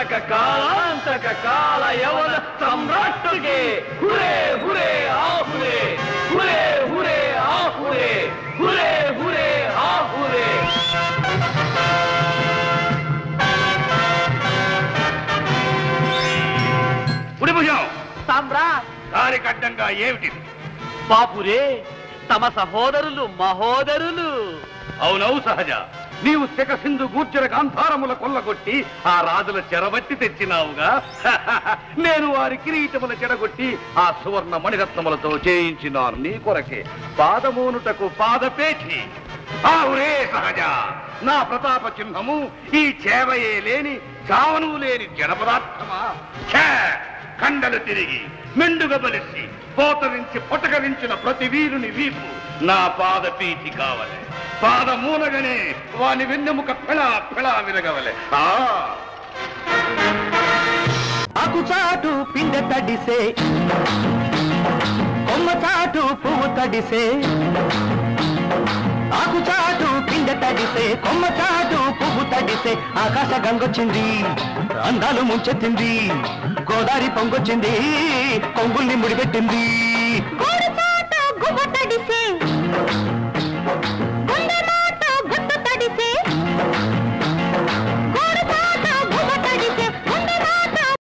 ಕಾಲಾಂತಕ ಕಾಲಾಂತಕ ಕಾಲ ಯವನ ಸಮ್ರಾಟ್ಗೆ ಹುರೇ ಹುರೇ ಆ ಹುರೇ ಹುರೇ ಹುರೇ ಆ ಹುರೇ ಹುರೇ ಹುರೇ ಆ ಹುರೇ పుడిభుజం సామ్రా దానికి అడ్డంగా ఏమిటిది బాపురే తమ సహోదరులు మహోదరులు అవునవు సహజ నీవు శిఖసింధు గూర్చర గాంధారముల కొల్లగొట్టి ఆ రాజుల చెరబట్టి తెచ్చినావుగా నేను వారి కిరీటముల చెడగొట్టి ఆ సువర్ణ మణిరత్నములతో చేయించినాను నీ కొరకే పాదమూనుటకు పాదపేచి ఆవురే సహజ నా ప్రతాప చిహ్నము ఈ చేవయే లేని చావను లేని జడ పదార్థమా ఛే! కండలు తిరిగి మెండుగ బలిసి పోతరించి పొటకరించిన ప్రతి వీరుని వీపు నా పాదపీఠి కావలే పాదమూలగనే వాని వెన్నెముక ఫెళా ఫెళా విరగవలే ఆ ఆకుచాటు పిండ తడిసే కొమ్మ చాటు పువ్వు తడిసే ఆకుచాటు పిండ తడిసే కొమ్మ చాటు పువ్వు తడిసే ఆకాశ గంగొచ్చింది అందాలు ముంచెత్తింది గోదావరి పొంగొచ్చింది కొంగుల్ని ముడిపెట్టింది గోడ